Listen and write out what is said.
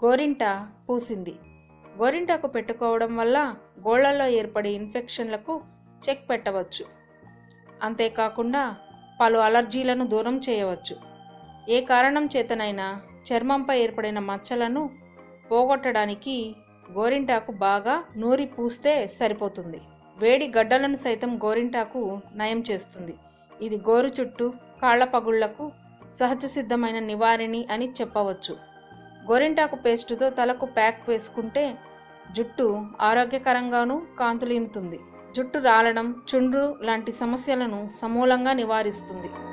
గోరింట పూసింది గోరింటాకు పెట్టుకోవడం వల్ల గోళ్లలో ఏర్పడే ఇన్ఫెక్షన్లకు చెక్ పెట్టవచ్చు అంతేకాకుండా పలు అలర్జీలను దూరం చేయవచ్చు ఏ కారణం చేతనైనా చర్మంపై ఏర్పడిన మచ్చలను పోగొట్టడానికి గోరింటాకు బాగా నూరి పూస్తే సరిపోతుంది వేడి గడ్డలను సైతం గోరింటాకు నయం చేస్తుంది ఇది గోరు చుట్టూ కాళ్ల పగుళ్లకు సహజ సిద్ధమైన నివారిణి అని చెప్పవచ్చు గోరింటాకు పేస్టుతో తలకు ప్యాక్ వేసుకుంటే జుట్టు ఆరోగ్యకరంగాను కాంతులీనుతుంది జుట్టు రాలడం చుండ్రు లాంటి సమస్యలను సమూలంగా నివారిస్తుంది